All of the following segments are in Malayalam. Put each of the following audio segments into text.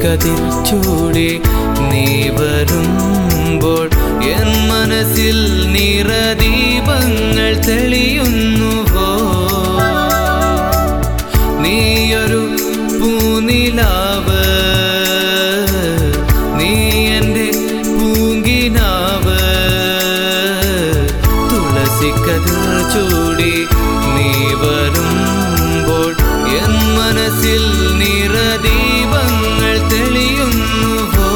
തുളസിക്കതിർ ചൂടി നീ വരുമ്പോൾ എൻ മനസ്സിൽ നിറദീപങ്ങൾ തെളിയുന്നുവോ നീയൊരു പൂനിലാവ് നീ എൻ്റെ പൂങ്കിനാവ് തുളസിക്കതിർ ചൂടി നീ വരുമ്പോൾ എൻ മനസ്സിൽ നിറദീപങ്ങൾ തെളിയുന്നുവോ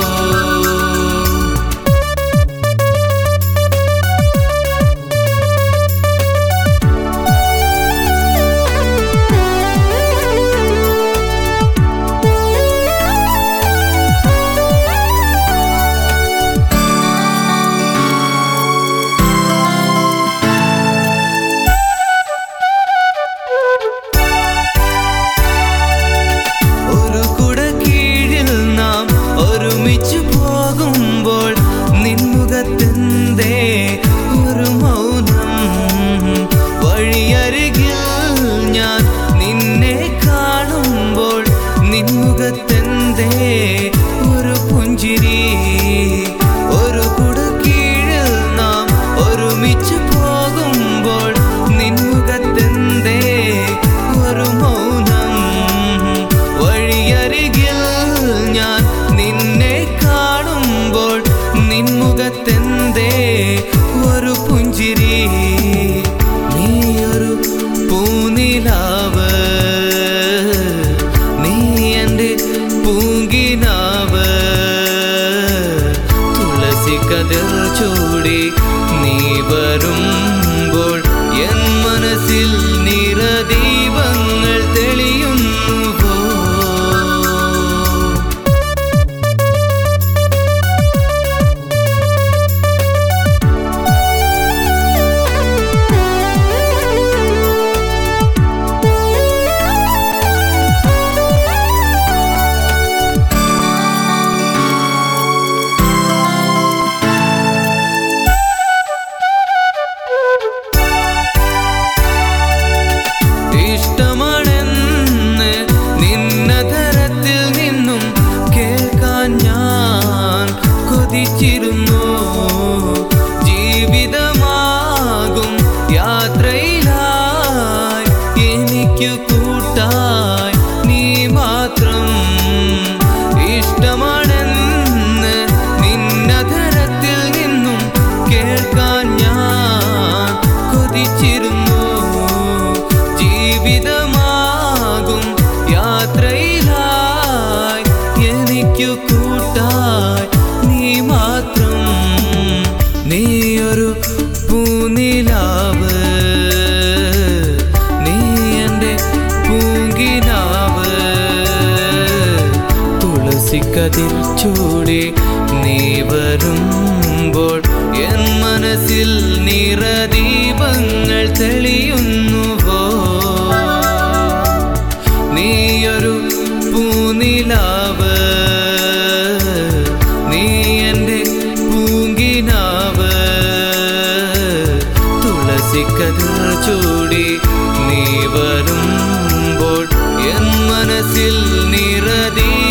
ഒരു കുട കീഴിൽ നാം ഒരുമിച്ച് പോകുമ്പോൾ നിൻമുഖത്തെന്തേ ഒരു മൗനം വഴിയരികിൽ ഞാൻ നിന്നെ കാണുമ്പോൾ നിൻമുഖത്തെന്തേ ഒരു പുഞ്ചിരി ഒരു കുട കീഴിൽ നാം ഒരുമിച്ച് പോകുമ്പോൾ നിൻമുഖത്തെന്തേ ഒരു മൗനം വഴിയരികിൽ ഞാൻ നിന്നെ കാണുമ്പോൾ നിൻമുഖത്തെന്തേ ഒരു പുഞ്ചിരി നീയൊരു പൂനിലാവ് നീ എൻ്റെ പൂങ്കിനാവ് തുളസി കതിർ ചൂടി നീ വരുമ്പോൾ എൻ മനസ്സിൽ നിറദീപങ്ങൾ തെളിയുന്നുവോ ഇഷ്ടമാണെന്ന് നിന്നതരത്തിൽ നിന്നും കേൾക്കാൻ ഞാൻ കൊതിച്ചിരുന്നു ജീവിതമാകും യാത്രയിലായി എനിക്കു കൂട്ടായി നീ മാത്രം ഇഷ്ടമാണെന്ന് നിന്നതരത്തിൽ നിന്നും കേൾക്കാൻ ഞാൻ കൊതിച്ചിരുന്നു ജീവിതമാകും യാത്രയിലായി എനിക്കു കൂട്ടായി നീ മാത്രം നീയൊരു പൂനിലാവ് നീ എൻ്റെ പൂങ്കിനാവ് തുളസിക്കതിർ ചൂടി നീ വരുമ്പോൾ എൻ മനസ്സിൽ നിറദീപങ്ങൾ തെളിയുന്നുവോ നീയൊരു പൂനിലാവ് നീ എൻ്റെ പൂങ്കിനാവ് തുളസിക്കതിർ ചൂടി നീ വരുമ്പോൾ എൻ മനസ്സിൽ നിറദീപങ്ങൾ